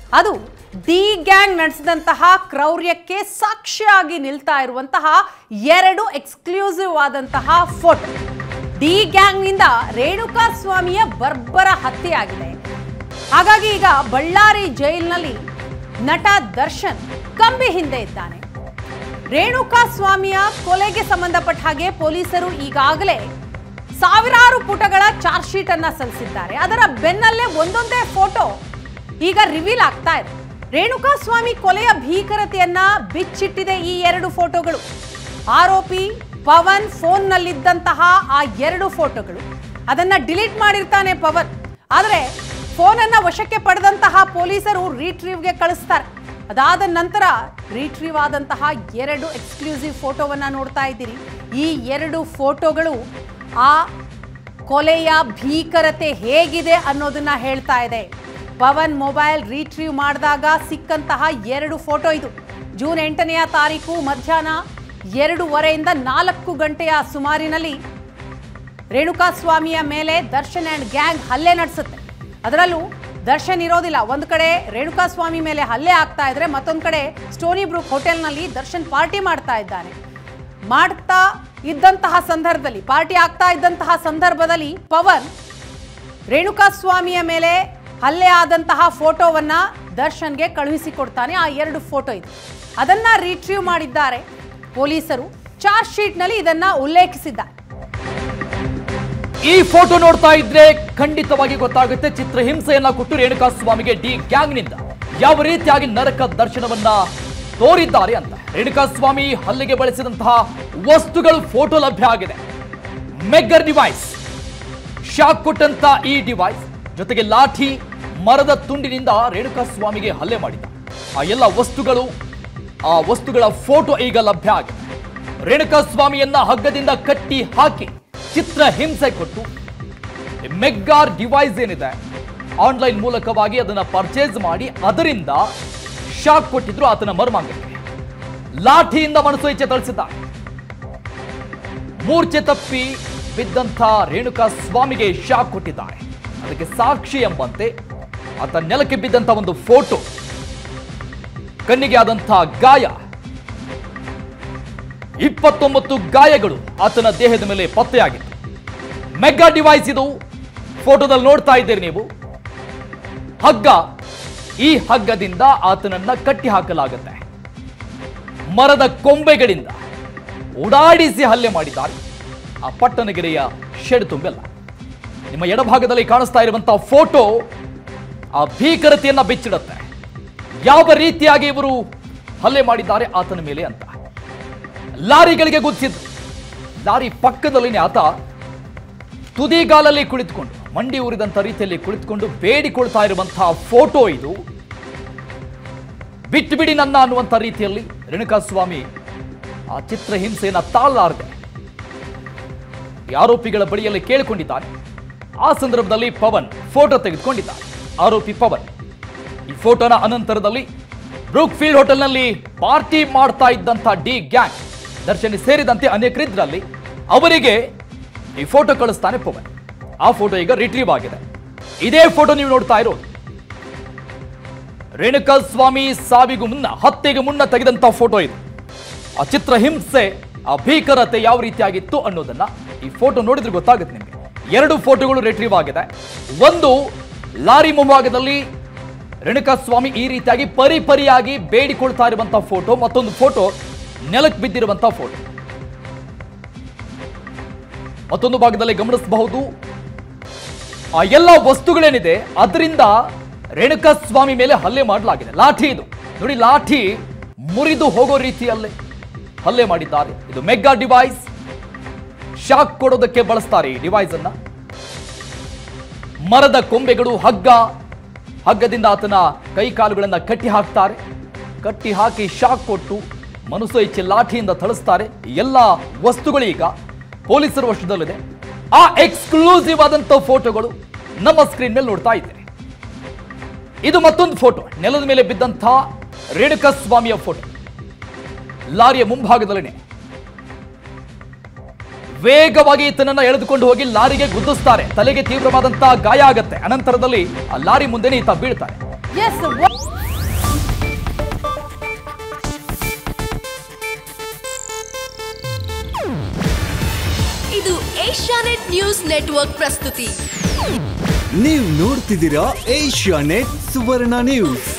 ಅದು D gang ನಡೆಸಿದಂತಹ ಕ್ರೌರ್ಯಕ್ಕೆ ಸಾಕ್ಷಿಯಾಗಿ ನಿಲ್ತಾ ಇರುವಂತಹ ಎರಡು ಎಕ್ಸ್ಕ್ಲೂಸಿವ್ ಆದಂತಹ ಫೋಟೋ ಡಿ ಗ್ಯಾಂಗ್ನಿಂದ ರೇಣುಕಾ ಸ್ವಾಮಿಯ ಬರ್ಬರ ಹತ್ಯೆಯಾಗಿದೆ ಹಾಗಾಗಿ ಈಗ ಬಳ್ಳಾರಿ ಜೈಲಿನಲ್ಲಿ ನಟ ದರ್ಶನ್ ಕಂಬಿ ಹಿಂದೆ ಇದ್ದಾನೆ ರೇಣುಕಾ ಸ್ವಾಮಿಯ ಕೊಲೆಗೆ ಸಂಬಂಧಪಟ್ಟ ಹಾಗೆ ಪೊಲೀಸರು ಈಗಾಗಲೇ ಸಾವಿರಾರು ಪುಟಗಳ ಚಾರ್ಜ್ ಶೀಟ್ ಅನ್ನ ಸಲ್ಲಿಸಿದ್ದಾರೆ ಅದರ ಬೆನ್ನಲ್ಲೇ ಒಂದೊಂದೇ ಫೋಟೋ ಈಗ ರಿವೀಲ್ ಆಗ್ತಾ ಇದೆ ರೇಣುಕಾ ಸ್ವಾಮಿ ಕೊಲೆಯ ಭೀಕರತೆಯನ್ನ ಬಿಚ್ಚಿಟ್ಟಿದೆ ಈ ಎರಡು ಫೋಟೋಗಳು ಆರೋಪಿ ಪವನ್ ಫೋನ್ನಲ್ಲಿದ್ದಂತಹ ಆ ಎರಡು ಫೋಟೋಗಳು ಅದನ್ನ ಡಿಲೀಟ್ ಮಾಡಿರ್ತಾನೆ ಪವನ್ ಆದರೆ ಫೋನನ್ನ ವಶಕ್ಕೆ ಪಡೆದಂತಹ ಪೊಲೀಸರು ರೀಟ್ರೀವ್ಗೆ ಕಳಿಸ್ತಾರೆ ಅದಾದ ನಂತರ ರೀಟ್ರೀವ್ ಆದಂತಹ ಎರಡು ಎಕ್ಸ್ಕ್ಲೂಸಿವ್ ಫೋಟೋವನ್ನ ನೋಡ್ತಾ ಇದ್ದೀರಿ ಈ ಎರಡು ಫೋಟೋಗಳು ಆ ಕೊಲೆಯ ಭೀಕರತೆ ಹೇಗಿದೆ ಅನ್ನೋದನ್ನ ಹೇಳ್ತಾ ಇದೆ ಪವನ್ ಮೊಬೈಲ್ ರೀಟ್ರೀವ್ ಮಾಡಿದಾಗ ಸಿಕ್ಕಂತಹ ಎರಡು ಫೋಟೋ ಇದು ಜೂನ್ ಎಂಟನೆಯ ತಾರೀಕು ಮಧ್ಯಾಹ್ನ ಎರಡೂವರೆಯಿಂದ ನಾಲ್ಕು ಗಂಟೆಯ ಸುಮಾರಿನಲ್ಲಿ ರೇಣುಕಾ ಸ್ವಾಮಿಯ ಮೇಲೆ ದರ್ಶನ್ ಅಂಡ್ ಗ್ಯಾಂಗ್ ಹಲ್ಲೆ ನಡೆಸುತ್ತೆ ಅದರಲ್ಲೂ ದರ್ಶನ್ ಇರೋದಿಲ್ಲ ಒಂದು ಕಡೆ ರೇಣುಕಾ ಸ್ವಾಮಿ ಮೇಲೆ ಹಲ್ಲೆ ಆಗ್ತಾ ಇದ್ರೆ ಮತ್ತೊಂದು ಕಡೆ ಸ್ಟೋನಿ ಬ್ರೂಕ್ ಹೋಟೆಲ್ನಲ್ಲಿ ದರ್ಶನ್ ಪಾರ್ಟಿ ಮಾಡ್ತಾ ಇದ್ದಾನೆ ಮಾಡ್ತಾ ಇದ್ದಂತಹ ಸಂದರ್ಭದಲ್ಲಿ ಪಾರ್ಟಿ ಆಗ್ತಾ ಇದ್ದಂತಹ ಸಂದರ್ಭದಲ್ಲಿ ಪವನ್ ರೇಣುಕಾ ಸ್ವಾಮಿಯ ಮೇಲೆ ಹಲ್ಲೆ ಆದಂತಹ ಫೋಟೋವನ್ನ ದರ್ಶನ್ಗೆ ಕಳುಹಿಸಿಕೊಡ್ತಾನೆ ಆ ಎರಡು ಫೋಟೋ ಇದೆ ಅದನ್ನ ರಿಟ್ರೀವ್ ಮಾಡಿದ್ದಾರೆ ಪೊಲೀಸರು ಚಾರ್ಜ್ ಶೀಟ್ನಲ್ಲಿ ಇದನ್ನ ಉಲ್ಲೇಖಿಸಿದ್ದಾರೆ ಈ ಫೋಟೋ ನೋಡ್ತಾ ಇದ್ರೆ ಖಂಡಿತವಾಗಿ ಗೊತ್ತಾಗುತ್ತೆ ಚಿತ್ರಹಿಂಸೆಯನ್ನ ಕೊಟ್ಟು ರೇಣುಕಾ ಸ್ವಾಮಿಗೆ ಡಿ ಗ್ಯಾಂಗ್ನಿಂದ ಯಾವ ರೀತಿಯಾಗಿ ನರಕ ದರ್ಶನವನ್ನ ತೋರಿದ್ದಾರೆ ಅಂತ ರೇಣುಕಾ ಸ್ವಾಮಿ ಹಲ್ಲೆಗೆ ಬಳಸಿದಂತಹ ವಸ್ತುಗಳು ಫೋಟೋ ಲಭ್ಯ ಆಗಿದೆ ಮೆಗ್ಗರ್ ಡಿವೈಸ್ ಶಾಕ್ ಕೊಟ್ಟಂತ ಈ ಡಿವೈಸ್ ಜೊತೆಗೆ ಲಾಠಿ ಮರದ ತುಂಡಿನಿಂದ ರೇಣುಕಾ ಸ್ವಾಮಿಗೆ ಹಲ್ಲೆ ಮಾಡಿದ ಆ ಎಲ್ಲ ವಸ್ತುಗಳು ಆ ವಸ್ತುಗಳ ಫೋಟೋ ಈಗ ಲಭ್ಯ ಆಗಿದೆ ರೇಣುಕಾ ಸ್ವಾಮಿಯನ್ನ ಹಗ್ಗದಿಂದ ಕಟ್ಟಿ ಹಾಕಿ ಚಿತ್ರ ಹಿಂಸೆ ಕೊಟ್ಟು ಮೆಗ್ಗಾರ್ ಡಿವೈಸ್ ಏನಿದೆ ಆನ್ಲೈನ್ ಮೂಲಕವಾಗಿ ಅದನ್ನ ಪರ್ಚೇಸ್ ಮಾಡಿ ಅದರಿಂದ ಶಾಕ್ ಕೊಟ್ಟಿದ್ರು ಆತನ ಮರ್ಮಾಂಗಕ್ಕೆ ಲಾಠಿಯಿಂದ ಮನಸ್ಸು ಇಚ್ಛೆ ತಳಿಸಿದ್ದ ಮೂರ್ಛೆ ತಪ್ಪಿ ಬಿದ್ದಂಥ ರೇಣುಕಾ ಸ್ವಾಮಿಗೆ ಶಾಕ್ ಕೊಟ್ಟಿದ್ದಾರೆ ಅದಕ್ಕೆ ಸಾಕ್ಷಿ ಎಂಬಂತೆ ಆತ ನೆಲಕ್ಕೆ ಬಿದ್ದಂತ ಒಂದು ಫೋಟೋ ಕಣ್ಣಿಗೆ ಆದಂಥ ಗಾಯ ಇಪ್ಪತ್ತೊಂಬತ್ತು ಗಾಯಗಳು ಆತನ ದೇಹದ ಮೇಲೆ ಪತ್ತೆಯಾಗಿತ್ತು ಮೆಗಾ ಡಿವೈಸ್ ಇದು ಫೋಟೋದಲ್ಲಿ ನೋಡ್ತಾ ಇದ್ದೀರಿ ನೀವು ಹಗ್ಗ ಈ ಹಗ್ಗದಿಂದ ಆತನನ್ನ ಕಟ್ಟಿ ಹಾಕಲಾಗುತ್ತೆ ಮರದ ಕೊಂಬೆಗಳಿಂದ ಓಡಾಡಿಸಿ ಹಲ್ಲೆ ಮಾಡಿದ್ದಾರೆ ಆ ಪಟ್ಟಣಗೆರೆಯ ಶೆಡ್ ತುಂಬೆಲ್ಲ ನಿಮ್ಮ ಎಡಭಾಗದಲ್ಲಿ ಕಾಣಿಸ್ತಾ ಇರುವಂತಹ ಫೋಟೋ ಆ ಭೀಕರತೆಯನ್ನ ಬಿಚ್ಚಿಡುತ್ತೆ ಯಾವ ರೀತಿಯಾಗಿ ಇವರು ಹಲ್ಲೆ ಮಾಡಿದ್ದಾರೆ ಆತನ ಮೇಲೆ ಅಂತ ಲಾರಿಗಳಿಗೆ ಗುದ್ದಿಸಿದ್ರು ಲಾರಿ ಪಕ್ಕದಲ್ಲಿನೇ ಆತ ತುದಿಗಾಲಲ್ಲಿ ಕುಳಿತುಕೊಂಡು ಮಂಡಿ ಊರಿದಂತ ರೀತಿಯಲ್ಲಿ ಕುಳಿತುಕೊಂಡು ಬೇಡಿಕೊಳ್ತಾ ಇರುವಂತಹ ಫೋಟೋ ಇದು ಬಿಟ್ಟು ಬಿಡಿ ನನ್ನ ಅನ್ನುವಂಥ ರೀತಿಯಲ್ಲಿ ರೇಣುಕಾ ಸ್ವಾಮಿ ಆ ಚಿತ್ರಹಿಂಸೆಯನ್ನ ತಾಳಲಾರದೆ ಈ ಆರೋಪಿಗಳ ಬಳಿಯಲ್ಲಿ ಕೇಳಿಕೊಂಡಿದ್ದಾನೆ ಆ ಸಂದರ್ಭದಲ್ಲಿ ಪವನ್ ಫೋಟೋ ತೆಗೆದುಕೊಂಡಿದ್ದಾನೆ ಆರೋಪಿ ಪವನ್ ಈ ಫೋಟೋನ ಅನಂತರದಲ್ಲಿ ಬ್ರೂಕ್ ಫೀಲ್ಡ್ ಹೋಟೆಲ್ನಲ್ಲಿ ಪಾರ್ಟಿ ಮಾಡ್ತಾ ಇದ್ದಂಥ ಡಿ ಗ್ಯಾಂಗ್ ದರ್ಶನ್ ಸೇರಿದಂತೆ ಅನೇಕರಿದ್ರಲ್ಲಿ ಅವರಿಗೆ ಈ ಫೋಟೋ ಕಳಿಸ್ತಾನೆ ಪವನ್ ಆ ಫೋಟೋ ಈಗ ರಿಟ್ರೀವ್ ಆಗಿದೆ ಇದೇ ಫೋಟೋ ನೀವು ನೋಡ್ತಾ ಇರೋದು ರೇಣುಕಾ ಸ್ವಾಮಿ ಸಾವಿಗೂ ಮುನ್ನ ಹತ್ಯೆಗೆ ಮುನ್ನ ತೆಗೆದಂತ ಫೋಟೋ ಇದು ಆ ಚಿತ್ರ ಹಿಂಸೆ ಆ ಭೀಕರತೆ ಯಾವ ರೀತಿಯಾಗಿತ್ತು ಅನ್ನೋದನ್ನ ಈ ಫೋಟೋ ನೋಡಿದ್ರೆ ಗೊತ್ತಾಗುತ್ತೆ ನಿಮಗೆ ಎರಡು ಫೋಟೋಗಳು ರಿಟ್ರೀವ್ ಆಗಿದೆ ಒಂದು ಲಾರಿ ಮುಂಭಾಗದಲ್ಲಿ ರೇಣುಕಾ ಸ್ವಾಮಿ ಈ ರೀತಿಯಾಗಿ ಪರಿಪರಿಯಾಗಿ ಬೇಡಿಕೊಳ್ತಾ ಇರುವಂತಹ ಫೋಟೋ ಮತ್ತೊಂದು ಫೋಟೋ ನೆಲಕ್ಕೆ ಬಿದ್ದಿರುವಂತಹ ಫೋಟೋ ಮತ್ತೊಂದು ಭಾಗದಲ್ಲಿ ಗಮನಿಸಬಹುದು ಆ ಎಲ್ಲ ವಸ್ತುಗಳೇನಿದೆ ಅದರಿಂದ ರೇಣುಕಾ ಸ್ವಾಮಿ ಮೇಲೆ ಹಲ್ಲೆ ಮಾಡಲಾಗಿದೆ ಲಾಠಿ ಇದು ನೋಡಿ ಲಾಠಿ ಮುರಿದು ಹೋಗೋ ರೀತಿಯಲ್ಲೇ ಹಲ್ಲೆ ಮಾಡಿದ್ದಾರೆ ಇದು ಮೆಗಾ ಡಿವೈಸ್ ಶಾಕ್ ಕೊಡೋದಕ್ಕೆ ಬಳಸ್ತಾರೆ ಈ ಡಿವೈಸ್ ಅನ್ನ ಮರದ ಕೊಂಬೆಗಳು ಹಗ್ಗ ಹಗ್ಗದಿಂದ ಆತನ ಕೈ ಕಾಲುಗಳನ್ನ ಕಟ್ಟಿ ಹಾಕ್ತಾರೆ ಕಟ್ಟಿ ಹಾಕಿ ಶಾಕ್ ಕೊಟ್ಟು ಮನುಷ್ಯ ಇಚ್ಛೆ ಲಾಠಿಯಿಂದ ಥಳಿಸ್ತಾರೆ ಈ ಎಲ್ಲ ವಸ್ತುಗಳೀಗ ಪೊಲೀಸರ ವಶದಲ್ಲಿದೆ ಆ ಎಕ್ಸ್ಕ್ಲೂಸಿವ್ ಆದಂತ ಫೋಟೋಗಳು ನಮ್ಮ ಸ್ಕ್ರೀನ್ ಮೇಲೆ ನೋಡ್ತಾ ಇದ್ದೇನೆ ಇದು ಮತ್ತೊಂದು ಫೋಟೋ ನೆಲದ ಮೇಲೆ ಬಿದ್ದಂಥ ರೇಣುಕಾ ಸ್ವಾಮಿಯ ಫೋಟೋ ಲಾರಿಯ ಮುಂಭಾಗದಲ್ಲಿನೇ ವೇಗವಾಗಿ ಈತನನ್ನ ಎಳೆದುಕೊಂಡು ಹೋಗಿ ಲಾರಿಗೆ ಗುದ್ದಿಸ್ತಾರೆ ತಲೆಗೆ ತೀವ್ರವಾದಂತಹ ಗಾಯ ಆಗತ್ತೆ ಅನಂತರದಲ್ಲಿ ಆ ಲಾರಿ ಮುಂದೆನೆ ಈತ ಬೀಳ್ತಾರೆ ಎಸ್ ಇದು ಏಷ್ಯಾನೆಟ್ ನ್ಯೂಸ್ ನೆಟ್ವರ್ಕ್ ಪ್ರಸ್ತುತಿ ನೀವು ನೋಡ್ತಿದ್ದೀರಾ ಏಷ್ಯಾ ನೆಟ್ ಸುವರ್ಣ ನ್ಯೂಸ್